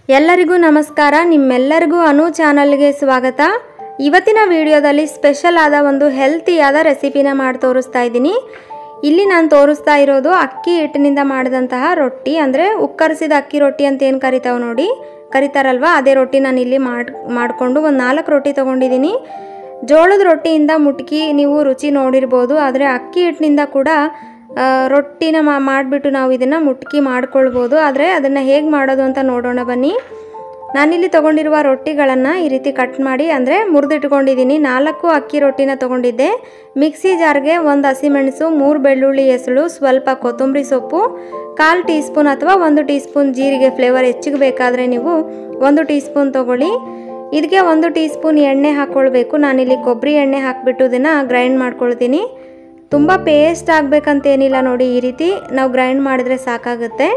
ಎಲ್ಲರಿಗೂ ನಮಸ್ಕಾರ ನಿಮ್ಮೆಲ್ಲರಿಗೂ ಅನು ಚಾನಲ್ಗೆ ಸ್ವಾಗತ ಇವತ್ತಿನ ವಿಡಿಯೋದಲ್ಲಿ ಸ್ಪೆಷಲ್ ಆದ ಒಂದು ಹೆಲ್ತಿಯಾದ ರೆಸಿಪಿನ ಮಾಡಿ ತೋರಿಸ್ತಾ ಇದ್ದೀನಿ ಇಲ್ಲಿ ನಾನು ತೋರಿಸ್ತಾ ಇರೋದು ಅಕ್ಕಿ ಹಿಟ್ಟಿನಿಂದ ಮಾಡಿದಂತಹ ರೊಟ್ಟಿ ಅಂದರೆ ಉಕ್ಕರಿಸಿದ ಅಕ್ಕಿ ರೊಟ್ಟಿ ಅಂತ ಏನು ಕರಿತಾವೆ ನೋಡಿ ಕರಿತಾರಲ್ವ ಅದೇ ರೊಟ್ಟಿ ನಾನು ಇಲ್ಲಿ ಮಾಡಿ ಮಾಡಿಕೊಂಡು ಒಂದು ನಾಲ್ಕು ರೊಟ್ಟಿ ತೊಗೊಂಡಿದ್ದೀನಿ ಜೋಳದ ರೊಟ್ಟಿಯಿಂದ ಮುಟ್ಕಿ ನೀವು ರುಚಿ ನೋಡಿರ್ಬೋದು ಆದರೆ ಅಕ್ಕಿ ಹಿಟ್ಟಿನಿಂದ ಕೂಡ ಆ, ರೊಟ್ಟಿನ ಮಾ ಮಾಡಿಬಿಟ್ಟು ನಾವು ಇದನ್ನು ಮುಟ್ಕಿ ಮಾಡ್ಕೊಳ್ಬೋದು ಆದರೆ ಅದನ್ನು ಹೇಗೆ ಮಾಡೋದು ಅಂತ ನೋಡೋಣ ಬನ್ನಿ ನಾನಿಲ್ಲಿ ತೊಗೊಂಡಿರುವ ರೊಟ್ಟಿಗಳನ್ನು ಈ ರೀತಿ ಕಟ್ ಮಾಡಿ ಅಂದರೆ ಮುರಿದಿಟ್ಕೊಂಡಿದ್ದೀನಿ ನಾಲ್ಕು ಅಕ್ಕಿ ರೊಟ್ಟಿನ ತೊಗೊಂಡಿದ್ದೆ ಮಿಕ್ಸಿ ಜಾರ್ಗೆ ಒಂದು ಹಸಿಮೆಣಸು ಮೂರು ಬೆಳ್ಳುಳ್ಳಿ ಹೆಸಳು ಸ್ವಲ್ಪ ಕೊತ್ತಂಬರಿ ಸೊಪ್ಪು ಕಾಲು ಟೀ ಸ್ಪೂನ್ ಅಥವಾ ಒಂದು ಟೀ ಸ್ಪೂನ್ ಜೀರಿಗೆ ಫ್ಲೇವರ್ ಹೆಚ್ಚಿಗೆ ಬೇಕಾದರೆ ನೀವು ಒಂದು ಟೀ ಸ್ಪೂನ್ ತೊಗೊಳ್ಳಿ ಇದಕ್ಕೆ ಒಂದು ಟೀ ಸ್ಪೂನ್ ಎಣ್ಣೆ ಹಾಕ್ಕೊಳ್ಬೇಕು ನಾನಿಲ್ಲಿ ಕೊಬ್ಬರಿ ಎಣ್ಣೆ ಹಾಕಿಬಿಟ್ಟು ಇದನ್ನು ಗ್ರೈಂಡ್ ಮಾಡ್ಕೊಳ್ತೀನಿ ತುಂಬ ಪೇಸ್ಟ್ ಆಗಬೇಕಂತೇನಿಲ್ಲ ನೋಡಿ ಈ ರೀತಿ ನಾವು ಗ್ರೈಂಡ್ ಮಾಡಿದ್ರೆ ಸಾಕಾಗುತ್ತೆ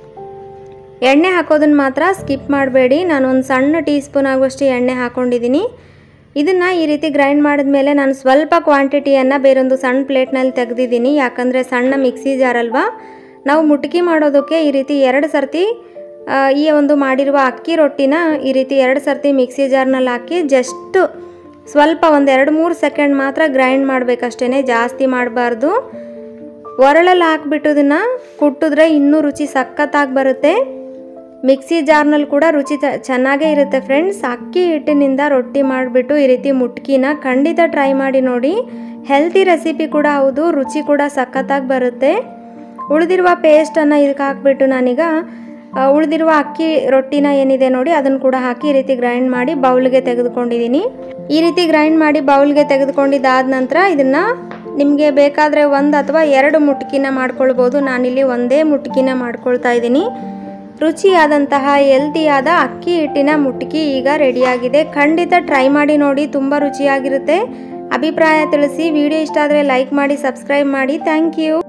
ಎಣ್ಣೆ ಹಾಕೋದನ್ನ ಮಾತ್ರ ಸ್ಕಿಪ್ ಮಾಡಬೇಡಿ ನಾನು ಒಂದು ಸಣ್ಣ ಟೀ ಸ್ಪೂನ್ ಆಗುವಷ್ಟು ಎಣ್ಣೆ ಹಾಕ್ಕೊಂಡಿದ್ದೀನಿ ಇದನ್ನು ಈ ರೀತಿ ಗ್ರೈಂಡ್ ಮಾಡಿದ್ಮೇಲೆ ನಾನು ಸ್ವಲ್ಪ ಕ್ವಾಂಟಿಟಿಯನ್ನು ಬೇರೊಂದು ಸಣ್ಣ ಪ್ಲೇಟ್ನಲ್ಲಿ ತೆಗೆದಿದ್ದೀನಿ ಯಾಕಂದರೆ ಸಣ್ಣ ಮಿಕ್ಸಿ ಜಾರ್ ಅಲ್ವಾ ನಾವು ಮುಟ್ಕಿ ಮಾಡೋದಕ್ಕೆ ಈ ರೀತಿ ಎರಡು ಸರ್ತಿ ಆ, ಈ ಒಂದು ಮಾಡಿರುವ ಅಕ್ಕಿ ರೊಟ್ಟಿನ ಈ ರೀತಿ ಎರಡು ಸರ್ತಿ ಮಿಕ್ಸಿ ಜಾರ್ನಲ್ಲಿ ಹಾಕಿ ಜಸ್ಟ್ ಸ್ವಲ್ಪ ಒಂದು ಎರಡು ಮೂರು ಸೆಕೆಂಡ್ ಮಾತ್ರ ಗ್ರೈಂಡ್ ಮಾಡಬೇಕಷ್ಟೇ ಜಾಸ್ತಿ ಮಾಡಬಾರ್ದು ಒರಳಲ್ಲಿ ಹಾಕ್ಬಿಟ್ಟು ಇದನ್ನು ಕುಟ್ಟಿದ್ರೆ ಇನ್ನೂ ರುಚಿ ಸಖತ್ತಾಗಿ ಬರುತ್ತೆ ಮಿಕ್ಸಿ ಜಾರ್ನಲ್ಲಿ ಕೂಡ ರುಚಿ ಚ- ಚೆನ್ನಾಗೇ ಇರುತ್ತೆ ಫ್ರೆಂಡ್ಸ್ ಅಕ್ಕಿ ಹಿಟ್ಟಿನಿಂದ ರೊಟ್ಟಿ ಮಾಡಿಬಿಟ್ಟು ಈ ರೀತಿ ಮುಟ್ಕಿನ ಖಂಡಿತ ಟ್ರೈ ಮಾಡಿ ನೋಡಿ ಹೆಲ್ತಿ ರೆಸಿಪಿ ಕೂಡ ಹೌದು ರುಚಿ ಕೂಡ ಸಖತ್ತಾಗಿ ಬರುತ್ತೆ ಉಳಿದಿರುವ ಪೇಸ್ಟನ್ನು ಇದಕ್ಕೆ ಹಾಕ್ಬಿಟ್ಟು ನಾನೀಗ ಆ, ಉಳಿದಿರುವ ಅಕ್ಕಿ ರೊಟ್ಟಿನ ಏನಿದೆ ನೋಡಿ ಅದನ್ನು ಕೂಡ ಹಾಕಿ ಈ ರೀತಿ ಗ್ರೈಂಡ್ ಮಾಡಿ ಬೌಲ್ಗೆ ತೆಗೆದುಕೊಂಡಿದ್ದೀನಿ ಈ ರೀತಿ ಗ್ರೈಂಡ್ ಮಾಡಿ ಬೌಲ್ಗೆ ತೆಗೆದುಕೊಂಡಿದ್ದಾದ ನಂತರ ಇದನ್ನು ನಿಮಗೆ ಬೇಕಾದರೆ ಒಂದು ಅಥವಾ ಎರಡು ಮುಟ್ಕಿನ ಮಾಡ್ಕೊಳ್ಬೋದು ನಾನಿಲ್ಲಿ ಒಂದೇ ಮುಟ್ಕಿನ ಮಾಡ್ಕೊಳ್ತಾ ಇದ್ದೀನಿ ರುಚಿಯಾದಂತಹ ಹೆಲ್ತಿಯಾದ ಅಕ್ಕಿ ಹಿಟ್ಟಿನ ಮುಟ್ಕಿ ಈಗ ರೆಡಿಯಾಗಿದೆ ಖಂಡಿತ ಟ್ರೈ ಮಾಡಿ ನೋಡಿ ತುಂಬ ರುಚಿಯಾಗಿರುತ್ತೆ ಅಭಿಪ್ರಾಯ ತಿಳಿಸಿ ವಿಡಿಯೋ ಇಷ್ಟ ಆದರೆ ಲೈಕ್ ಮಾಡಿ ಸಬ್ಸ್ಕ್ರೈಬ್ ಮಾಡಿ ಥ್ಯಾಂಕ್ ಯು